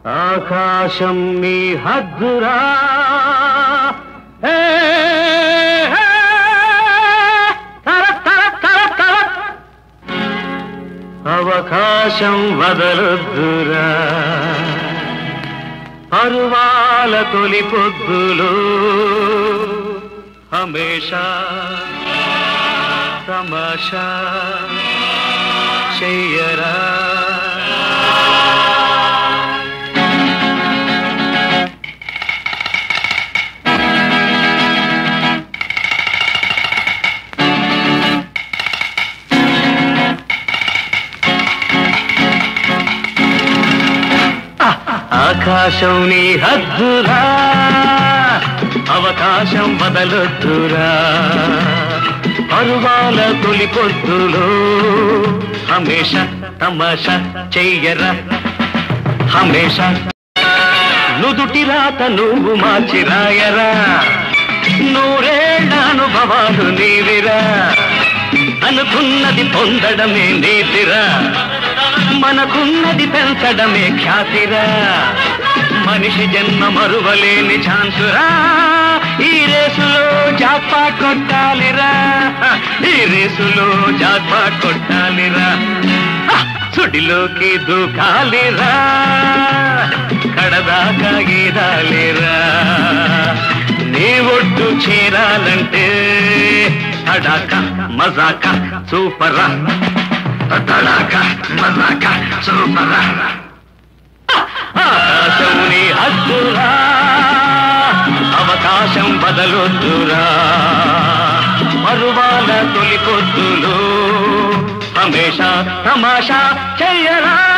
ఆకాశం నీ హద్దురా ఏ, ఏ, తర, తర, తర, తర. అవకాశం వదలొద్దురా పరువాల తొలి పొద్దులు హమేషా తమాషా చెయ్యరా ఆకాశం నీ హద్దురా అవకాశం వదలొద్దురా పరువాల తొలి పొద్దులో హమేష తమాష చెయ్యరా హమేష నుదుటి రాత నువ్వు మార్చి రాయరా నూరేళ్ల అనుభవాలు నీవిరా అనుకున్నది పొందడమే నీతిరా మనకున్నది పెంచడమే ఖ్యాతిరా మనిషి జన్మ మరువలేని ఛాన్సురా ఈ రేసులో జాక్పాట్ కొట్టాలిరా ఈ రేసులో జాక్పాట్ కొట్టాలిరా హ! సుడిలోకి దూకాలిరా కడదాకా గీదాలిరా నీ ఒడ్డు చేరాలంటే తడాక మజాక సూపరా తడాక మజాక సూపరా ఆకాశం నీ హద్దురా అవకాశం బదలొద్దురా మరువాల తొలి పొద్దులు హమేషా తమాషా చెయ్యరా